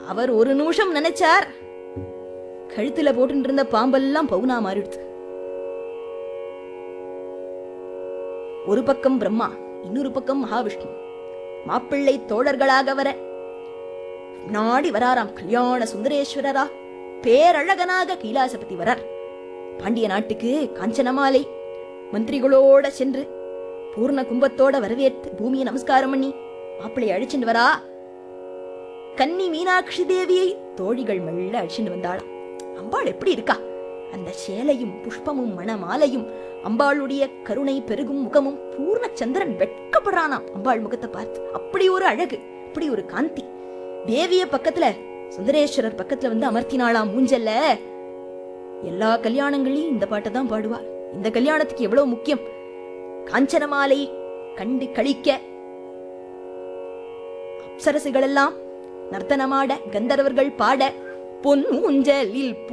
அவர் ஒரு நிமிஷம் நினைச்சார் கழுத்துல போட்டு இருந்த பாம்பெல்லாம் பவுனா மாறிடுது ஒரு பக்கம் பிரம்மா இன்னொரு பக்கம் மகாவிஷ்ணு மாப்பிள்ளை தோழர்களாக வர நாடி வராராம் கல்யாண சுந்தரேஸ்வரரா பேரழகனாக கைலாசபதி வரார் பாண்டிய நாட்டுக்கு காஞ்சனமாலை மந்திரிகளோட சென்று பூர்ண கும்பத்தோட வரவேற்று பூமியை நமஸ்காரம் பண்ணி மாப்பிள்ளை அழிச்சுட்டு வரா கன்னி மீனாட்சி தேவியை தோழிகள் மெல்ல அழிச்சுட்டு வந்தாளாம் அம்பாள் எப்படி இருக்கா அந்த சேலையும் புஷ்பமும் மணமாலையும் அம்பாளுடைய கருணை பெருகும் முகமும் பூர்ண சந்திரன் வெட்கப்படுறானாம் அம்பாள் முகத்தை பார்த்து அப்படி ஒரு அழகு அப்படி ஒரு காந்தி தேவிய பக்கத்துல சுந்தரேஸ்வரர் பக்கத்துல வந்து அமர்த்தினாளாம் மூஞ்சல்ல எல்லா கல்யாணங்களையும் இந்த பாட்டை தான் பாடுவா இந்த கல்யாணத்துக்கு எவ்வளவு முக்கியம் காஞ்சனமாலை கண்டு கழிக்க அப்சரசுகள் எல்லாம் நர்த்தனமாட கந்தர்வர்கள் பாட பொன் ஊஞ்சலில்